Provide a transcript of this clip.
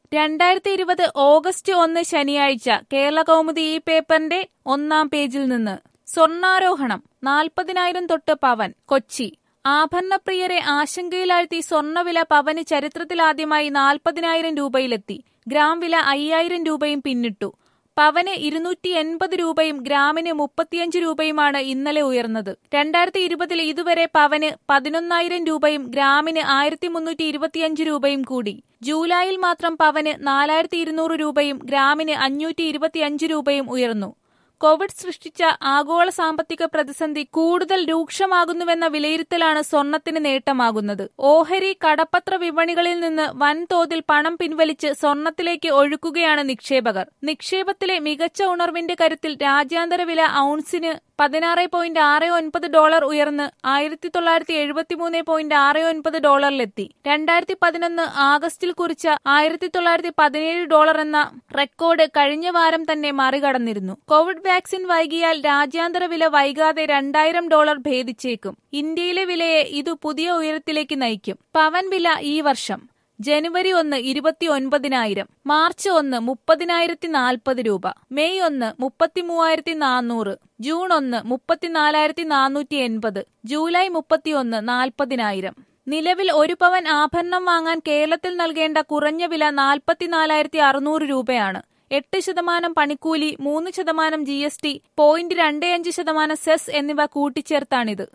രണ്ടായിരത്തി ഇരുപത് ഓഗസ്റ്റ് ഒന്ന് ശനിയാഴ്ച കേരള കൗമുദി ഈ പേപ്പറിന്റെ ഒന്നാം പേജിൽ നിന്ന് സ്വർണാരോഹണം നാൽപ്പതിനായിരം തൊട്ട് പവൻ കൊച്ചി ആഭരണപ്രിയരെ ആശങ്കയിലാഴ്ത്തി സ്വർണ്ണവില പവന് ചരിത്രത്തിലാദ്യമായി നാൽപ്പതിനായിരം രൂപയിലെത്തി ഗ്രാം വില അയ്യായിരം രൂപയും പിന്നിട്ടു പവന് ഇരുന്നൂറ്റി എൺപത് രൂപയും ഗ്രാമിന് മുപ്പത്തിയഞ്ച് രൂപയുമാണ് ഇന്നലെ ഉയർന്നത് രണ്ടായിരത്തി ഇരുപതിൽ ഇതുവരെ പവന് പതിനൊന്നായിരം രൂപയും ഗ്രാമിന് ആയിരത്തി മുന്നൂറ്റി ഇരുപത്തിയഞ്ച് രൂപയും കൂടി ജൂലൈയിൽ മാത്രം പവന് നാലായിരത്തി ഇരുന്നൂറ് രൂപയും ഗ്രാമിന് അഞ്ഞൂറ്റി ഇരുപത്തിയഞ്ച് രൂപയും ഉയർന്നു കോവിഡ് സൃഷ്ടിച്ച ആഗോള സാമ്പത്തിക പ്രതിസന്ധി കൂടുതൽ രൂക്ഷമാകുന്നുവെന്ന വിലയിരുത്തലാണ് സ്വർണത്തിന് നേട്ടമാകുന്നത് ഓഹരി കടപ്പത്ര വിപണികളിൽ നിന്ന് വൻതോതിൽ പണം പിൻവലിച്ച് സ്വർണത്തിലേക്ക് ഒഴുക്കുകയാണ് നിക്ഷേപകർ നിക്ഷേപത്തിലെ മികച്ച ഉണർവിന്റെ കരുത്തിൽ രാജ്യാന്തര വില ഔൺസിന് പതിനാറ് പോയിന്റ് ആറ് ഒൻപത് ഡോളർ ഉയർന്ന് ആയിരത്തി തൊള്ളായിരത്തി എഴുപത്തിമൂന്ന് പോയിന്റ് ആറ് ഒൻപത് ഡോളറിലെത്തി രണ്ടായിരത്തി പതിനൊന്ന് ആഗസ്റ്റിൽ കുറിച്ച ആയിരത്തി തൊള്ളായിരത്തി പതിനേഴ് ഡോളർ എന്ന റെക്കോർഡ് കഴിഞ്ഞ വാരം തന്നെ മറികടന്നിരുന്നു കോവിഡ് വാക്സിൻ വൈകിയാൽ രാജ്യാന്തര വില വൈകാതെ രണ്ടായിരം ഡോളർ ഭേദിച്ചേക്കും ഇന്ത്യയിലെ വിലയെ ഇത് പുതിയ ഉയരത്തിലേക്ക് നയിക്കും പവൻ വില ഈ വർഷം ജനുവരി ഒന്ന് ഇരുപത്തി ഒൻപതിനായിരം മാർച്ച് ഒന്ന് മുപ്പതിനായിരത്തി നാൽപ്പത് രൂപ മെയ് ഒന്ന് മുപ്പത്തി മൂവായിരത്തി നാനൂറ് ജൂൺ ഒന്ന് മുപ്പത്തിനാലായിരത്തി നാനൂറ്റി എൺപത് ജൂലൈ മുപ്പത്തിയൊന്ന് നാൽപ്പതിനായിരം നിലവിൽ ഒരു പവൻ ആഭരണം വാങ്ങാൻ കേരളത്തിൽ നൽകേണ്ട കുറഞ്ഞ വില നാൽപ്പത്തിനാലായിരത്തി അറുന്നൂറ് രൂപയാണ് എട്ട് ശതമാനം പണിക്കൂലി മൂന്ന് ശതമാനം ജി എസ് ടി പോയിന്റ് രണ്ട് അഞ്ച് ശതമാനം സെസ് എന്നിവ കൂട്ടിച്ചേർത്താണിത്